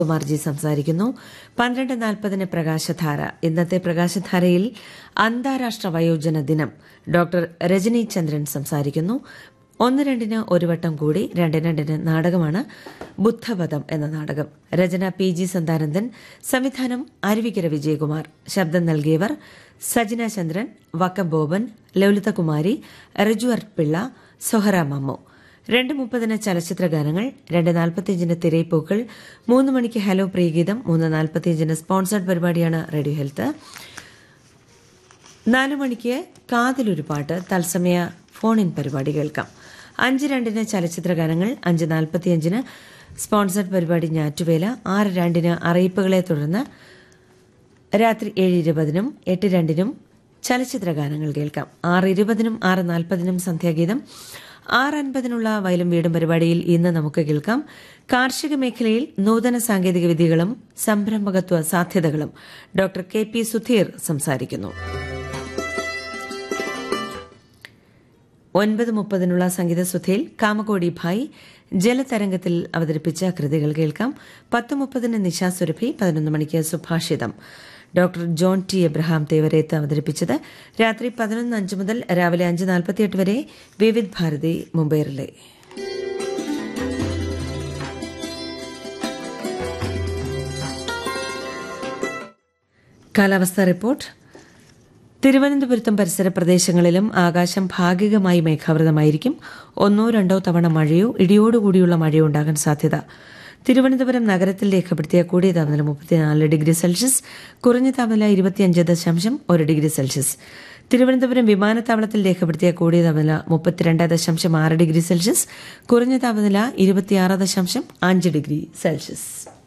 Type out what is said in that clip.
കുമാർജി സംസാരിക്കുന്നു പന്ത്രണ്ട് നാൽപ്പതിന് പ്രകാശധാര ഇന്നത്തെ പ്രകാശധാരയിൽ അന്താരാഷ്ട്ര വയോജന ദിനം ഡോക്ടർ രജനി ചന്ദ്രൻ സംസാരിക്കുന്നു ഒന്ന് രണ്ടിന് ഒരു വട്ടം കൂടി രണ്ട് രണ്ടിന് നാടകമാണ് ബുദ്ധവധം എന്ന നാടകം രചന പി ജി സന്താനന്ദൻ സംവിധാനം അരുവിക്കര വിജയകുമാർ ശബ്ദം നൽകിയവർ സജിന ചന്ദ്രൻ വക്കം ബോബൻ ലളിതകുമാരി റിജു പിള്ള സൊഹറ മമ്മു രണ്ട് മുപ്പതിന് ചലച്ചിത്ര ഗാനങ്ങൾ രണ്ട് നാൽപ്പത്തിയഞ്ചിന് തിരയിപ്പൂക്കൾ മൂന്ന് മണിക്ക് ഹലോ പ്രിയഗീതം മൂന്ന് നാൽപ്പത്തിയഞ്ചിന് സ്പോൺസർഡ് പരിപാടിയാണ് റേഡിയോ ഹെൽത്ത് നാലു മണിക്ക് കാതിലൊരു പാട്ട് തത്സമയ ഫോൺ ഇൻ പരിപാടി കേൾക്കാം അഞ്ച് രണ്ടിന് ചലച്ചിത്ര ഗാനങ്ങൾ അഞ്ച് നാൽപ്പത്തിയഞ്ചിന് സ്പോൺസർഡ് പരിപാടി ഞാറ്റുവേല ആറ് രണ്ടിന് അറിയിപ്പുകളെ തുടർന്ന് രാത്രി ഏഴ് ഇരുപതിനും എട്ട് രണ്ടിനും ചലച്ചിത്ര ഗാനങ്ങൾ കേൾക്കാം ആറ് ഇരുപതിനും ആറ് നാൽപ്പതിനും സന്ധ്യാഗീതം ആറ് അൻപതിനുള്ള വയലും വീടും പരിപാടിയിൽ ഇന്ന് നമുക്ക് കേൾക്കാം കാർഷിക മേഖലയിൽ നൂതന സാങ്കേതിക വിദ്യകളും സംരംഭകത്വ സാധ്യതകളും ഡോക്ടർ കെ പി സുധീർ സംസാരിക്കുന്നു ഒൻപത് മുപ്പതിനുള്ള സംഗീത സുധയിൽ കാമകോടി ഭായ് ജലതരംഗത്തിൽ അവതരിപ്പിച്ച കൃതികൾ കേൾക്കാം പത്ത് മുപ്പതിന് നിശാ സുരഭി പതിനൊന്ന് മണിക്ക് സുഭാഷിതം ഡോക്ടർ ജോൺ ടി എബ്രഹാം തേവരേത്ത് അവതരിപ്പിച്ചത് രാത്രി പതിനൊന്ന് അഞ്ച് മുതൽ രാവിലെ അഞ്ച് നാൽപ്പത്തിയെട്ട് വരെ വിവിധ് ഭാരതി മുംബൈ റിലേ കാലാവസ്ഥാ റിപ്പോർട്ട് തിരുവനന്തപുരത്തും പരിസര പ്രദേശങ്ങളിലും ആകാശം ഭാഗികമായി മേഘാവൃതമായിരിക്കും ഒന്നോ രണ്ടോ തവണ മഴയോ ഇടിയോടുകൂടിയുള്ള മഴയോ ഉണ്ടാകാൻ സാധ്യത തിരുവനന്തപുരം നഗരത്തിൽ രേഖപ്പെടുത്തിയ കൂടിയ താപനില മുപ്പത്തിനാല് ഡിഗ്രി സെൽഷ്യസ് കുറഞ്ഞ താപനില ഇരുപത്തിയഞ്ച് ദശാംശം ഒരു ഡിഗ്രി സെൽഷ്യസ് തിരുവനന്തപുരം വിമാനത്താവളത്തിൽ രേഖപ്പെടുത്തിയ കൂടിയ താപനില മുപ്പത്തിരണ്ട് ദശാംശം ആറ് ഡിഗ്രി സെൽഷ്യസ് കുറഞ്ഞ താപനില ഇരുപത്തിയാറ് ദശാംശം അഞ്ച് ഡിഗ്രി സെൽഷ്യസ്